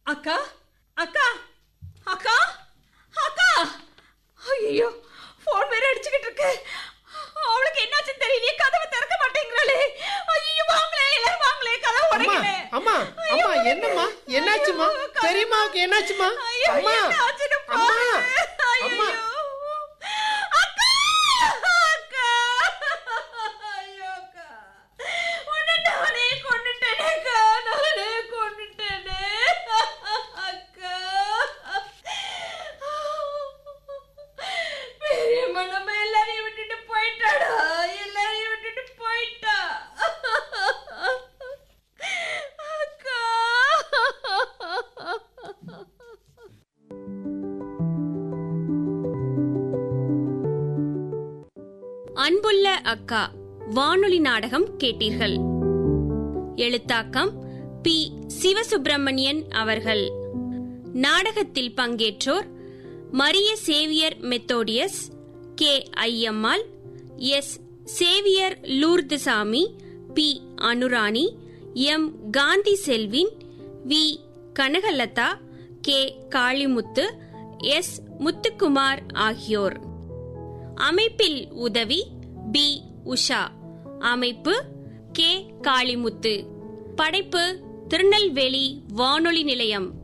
அக்கா அக்கா அக்கா அக்கா ஐயோ ஃபோன் வேற அடிச்சுக்கிட்டு இருக்கு அவளுக்கு என்னாச்சுன்னு தெரியலையே கதவை திறக்க மாட்டேங்கிறாளே ஐயோ வாங்களே எல்லாரும் வாங்களே கதவை அம்மா உடைங்களே அம்மா ஐயோ, அம்மா என்னம்மா என்னாச்சுமா கதவு- பெரியம்மாவுக்கு என்னாச்சுமா ஐயோ, அம்மா என்னாச்சுன்னு அம்மா பாரு. அம்மா ஐயோ. அக்கா அக்கா ஐயோ அக்கா உன்னை நானே கொன்னுட்டேனேக்கா நானே கொன்னுட்டேனே அக்கா பெரியம்மா நம்ம எல்லாரையும் விட்டுட்டு போயிட்டாடா எல்லாரையும் விட்டுட்டு போயிட்டா அக்கா அன்புள்ள அக்கா வானொலி நாடகம் கேட்டீர்கள் எழுத்தாக்கம் பி சிவசுப்பிரமணியன் அவர்கள் நாடகத்தில் பங்கேற்றோர் Maria Xavier Methodius K Ayyammal S Xavier Lourdusamy P Anurani M Gandhi Selvin V Kanakalatha K Kalimuthu S Muthukumar ஆகியோர் அமைப்பில் உதவி பி உஷா அமைப்பு கே காளிமுத்து படைப்பு திருநெல்வேலி வானொலி நிலையம்